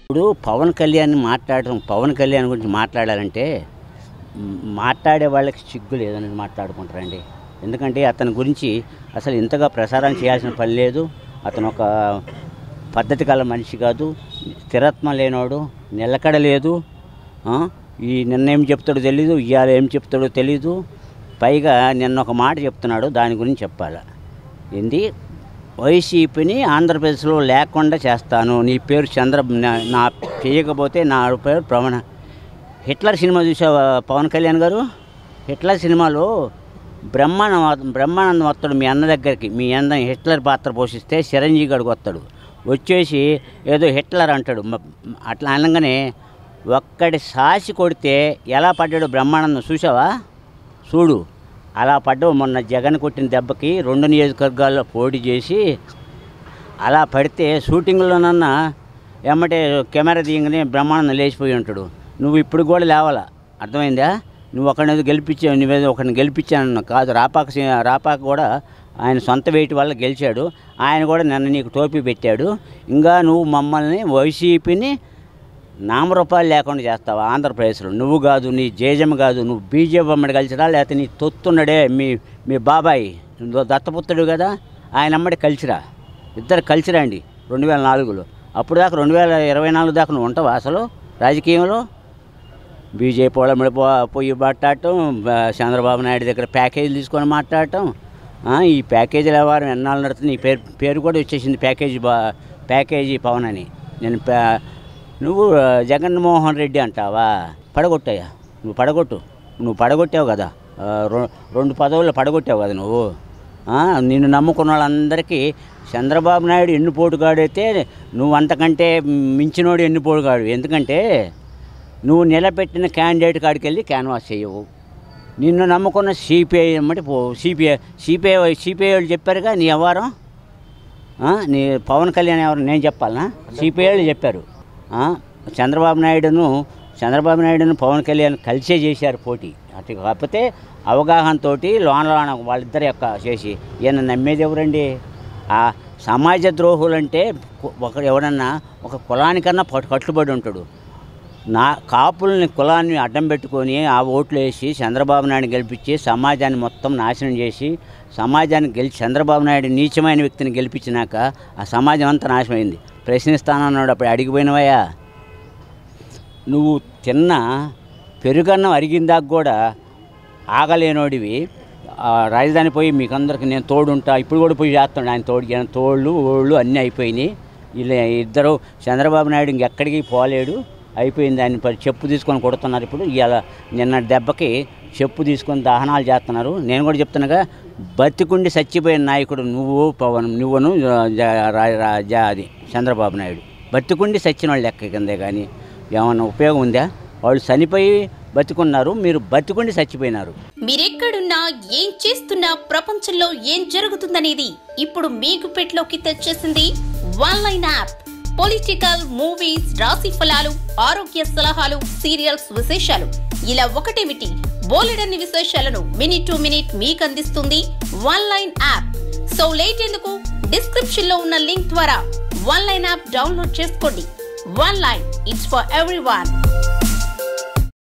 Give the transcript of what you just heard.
ఇప్పుడు పవన్ కళ్యాణ్ మాట్లాడటం పవన్ కళ్యాణ్ గురించి మాట్లాడాలంటే మ్, మాట్లాడే వాళ్ళకి సిగ్గు లేదని మాట్లాడుకుంటారండి ఎందుకంటే అతని గురించి అసలు ఇంతగా ప్రసారం చేయాల్సిన పని లేదు అతను ఒక పద్ధతి గల మనిషి కాదు స్థిరత్వం లేనోడు నిలకడ లేదు ఆ? ఈ నిన్న ఏం చెప్తాడో తెలీదు ఇవాళ ఏం చెప్తాడో తెలీదు పైగా నిన్న ఒక మాట చెప్తున్నాడు దాని గురించి చెప్పాలి ఏంది వైసీపీని ఆంధ్రప్రదేశ్లో లేకుండా చేస్తాను నీ పేరు చంద్ర నా- నా చేయకపోతే నా పేరు ప్రవణ హిట్లర్ సినిమా చూసావా పవన్ కళ్యాణ్ గారు హిట్లర్ సినిమాలో బ్రహ్మానంద బ్రహ్మానందం వస్తాడు మీ అన్న దగ్గరికి మీ అన్న హిట్లర్ పాత్ర పోషిస్తే చిరంజీవి గడికి వస్తాడు వచ్చేసి ఏదో హిట్లర్ అంటాడు మ- అట్లా అనగానే ఒక్కడి సాసి కొడితే ఎలా పడ్డాడు బ్రహ్మానందం చూసావా చూడు అలా పడ్డావు మొన్న జగన్ కొట్టిన దెబ్బకి రెండు నియోజకవర్గాల్లో పోటీ చేసి అలా పడితే షూటింగ్లోనన్నా ఎమ్మటే కెమెరా తీయగానే బ్రహ్మానందం లేచిపోయి ఉంటాడు నువ్వు ఇప్పుడు కూడా లేవాలా అర్థమైందా నువ్వు ఒకరిని గెలిపించావు నువ్వేదో ఒకరిని గెలిపించాను కాదు రాపాక సి- రాపాక కూడా ఆయన సొంత వెయిట్ వల్ల గెలిచాడు ఆయన కూడా నిన్న నీకు టోపీ పెట్టాడు ఇంకా నువ్వు మమ్మల్ని వైసీపీని నామరూపాలు లేకుండా చేస్తావా ఆంధ్రప్రదేశ్లో నువ్వు కాదు నీ జేజమ్మ కాదు నువ్వు బీజేపీ అమ్మడి కలిసిరా లేకపోతే నీ తొత్తున్నాడే మీ మీ బాబాయ్ నువ్వు దత్తపుత్రుడు కదా ఆయన అమ్మడి కలిసిరా ఇద్దరు కలిసిరా అండి రెండు వేల నాలుగులో అప్పుడు దాకా రెండు వేల ఇరవై నాలుగు దాకా నువ్వు ఉంటావా అసలు రాజకీయంలో బీజేపీ వాళ్ళ మీద పో పోయి మాట్లాడటం బ- చంద్రబాబు నాయుడు దగ్గర ప్యాకేజీలు తీసుకొని మాట్లాడటం ఆ, ఈ ప్యాకేజీల వ్యవహారం ఎన్నాళ్ళు నడుతుంది నీ పేరు పేరు కూడా వచ్చేసింది ప్యాకేజీ బా ప్యాకేజీ పవన్ అని నేను ప్యా నువ్వు ఆ, జగన్మోహన్ రెడ్డి అంటావా పడగొట్టాయా నువ్వు పడగొట్టు నువ్వు పడగొట్టావు కదా ఆ, రొ- రెండు పదవుల్లో పడగొట్టావు కదా నువ్వు ఆ, నిన్ను నమ్ముకున్న వాళ్ళందరికీ చంద్రబాబు నాయుడు ఎన్ని పోటుగాడైతే నువ్వు అంతకంటే మించినోడు ఎన్ని పోటుగాడు ఎందుకంటే నువ్వు నిలబెట్టిన క్యాండిడేట్ కాడికి వెళ్ళి క్యాన్వాస్ చేయవు నిన్ను నమ్ముకున్న సిపిఐ అమ్మటి పో సిపిఐ సిపిఐ సిపిఐ వాళ్ళు చెప్పారుగా నీ వ్యవహారం ఆ, నీ పవన్ కళ్యాణ్ ఎవరు నేను చెప్పాలనా సిపిఐ వాళ్ళు చెప్పారు ఆ, చంద్రబాబు నాయుడును చంద్రబాబు నాయుడును పవన్ కళ్యాణ్ కలిసే చేశారు పోటీ అటు కాకపోతే అవగాహనతో లోన లోన వాళ్ళిద్దరి యొక్క చేసి ఈయన నమ్మేది ఎవరండి ఆ సమాజ ద్రోహులంటే ఒక ఎవడన్నా ఒక కులానికన్నా పట్టు కట్టుబడి ఉంటాడు నా కాపుల్ని కులాన్ని అడ్డం పెట్టుకొని ఆ ఓట్లు వేసి చంద్రబాబు నాయుడు గెలిపించి సమాజాన్ని మొత్తం నాశనం చేసి సమాజాన్ని గెలిచి చంద్రబాబు నాయుడు నీచమైన వ్యక్తిని గెలిపించినాక ఆ సమాజం అంతా నాశనమైంది ప్రశ్నిస్తానన్నాడు అప్పుడు అడిగిపోయినవయ్యా నువ్వు తిన్న పెరుగన్నం అరిగిందాక కూడా ఆగలేనోడివి ఆ రాజధాని పోయి మీకందరికి నేను తోడుంటా ఇప్పుడు కూడా పోయి చేస్తాడు ఆయన తోడు ఆయన తోళ్ళు ఓళ్ళు అన్నీ అయిపోయినాయి వీళ్ళు ఇద్దరు చంద్రబాబు నాయుడు ఇంకెక్కడికి పోలేడు అయిపోయింది ఆయన పరి- చెప్పు తీసుకొని కొడుతున్నారు ఇప్పుడు ఇవాళ నిన్న దెబ్బకి చెప్పు తీసుకొని దహనాలు చేస్తున్నారు నేను కూడా చెప్తున్నాగా బతికుండి చచ్చిపోయిన నాయకుడు నువ్వు పవన్ నువ్వును జ- రా- రా- జా- అది చంద్రబాబు నాయుడు బతికుండి చచ్చిన వాళ్ళు లెక్క కిందే కానీ ఏమన్నా ఉపయోగం ఉందా వాళ్ళు చనిపోయి బతికున్నారు మీరు బతికుండి చచ్చిపోయినారు మీరెక్కడున్నా ఏం చేస్తున్నా ప్రపంచంలో ఏం జరుగుతుందనేది ఇప్పుడు మీకు పెట్లోకి తెచ్చేసింది one line app political movies రాశి ఫలాలు ఆరోగ్య సలహాలు సీరియల్స్ విశేషాలు ఇలా ఒకటేమిటి బోలెడన్ని విశేషాలను మినిట్ టు మినిట్ మీకు అందిస్తుంది one line app so late ఎందుకు డిస్క్రిప్షన్ లో ఉన్న లింక్ ద్వారా వన్ లైన్ యాప్ డౌన్లోడ్ చేసుకోండి one line it's for every